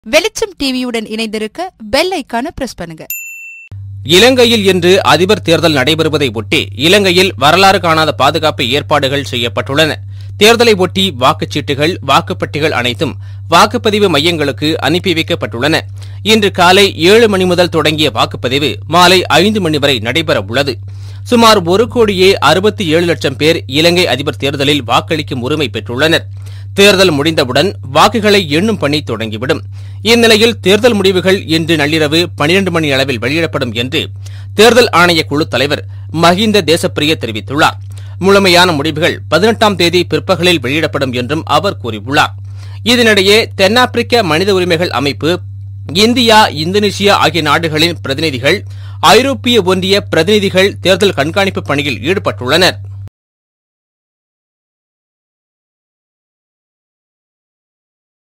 வெளிச்சம் டிவியுடன் இணைந்திருக்க பெல் ஐக்கான பிரஸ் பண்ணுங்க இலங்கையில் இன்று அதிபர் தேர்தல் நடைபெறுவதை ஒட்டி இலங்கையில் வரலாறு காணாத பாதுகாப்பு ஏற்பாடுகள் செய்யப்பட்டுள்ளன தேர்தலை ஒட்டி வாக்குச்சீட்டுகள் வாக்குப்பெட்டிகள் அனைத்தும் வாக்குப்பதிவு மையங்களுக்கு அனுப்பி வைக்கப்பட்டுள்ளன இன்று காலை ஏழு மணி முதல் தொடங்கிய வாக்குப்பதிவு மாலை ஐந்து மணி வரை நடைபெற உள்ளது சுமார் ஒரு கோடியே அறுபத்தி ஏழு லட்சம் பேர் இலங்கை அதிபர் தேர்தலில் வாக்களிக்கும் உரிமை பெற்றுள்ளனர் தேர்தல் முடிந்தவுடன் வாக்குகளை எண்ணும் பணி தொடங்கிவிடும் இந்நிலையில் தேர்தல் முடிவுகள் இன்று நள்ளிரவு 12 மணி அளவில் வெளியிடப்படும் என்று தேர்தல் ஆணைய குழு தலைவர் மஹிந்த தேசப்பிரிய தெரிவித்துள்ளார் முழுமையான முடிவுகள் பதினெட்டாம் தேதி பிற்பகலில் வெளியிடப்படும் என்றும் அவர் கூறியுள்ளார் இதனிடையே தென்னாப்பிரிக்க மனித உரிமைகள் அமைப்பு இந்தியா இந்தோனேஷியா ஆகிய நாடுகளின் பிரதிநிதிகள் ஐரோப்பிய ஒன்றிய பிரதிநிதிகள் தேர்தல் கண்காணிப்பு பணியில் ஈடுபட்டுள்ளனர்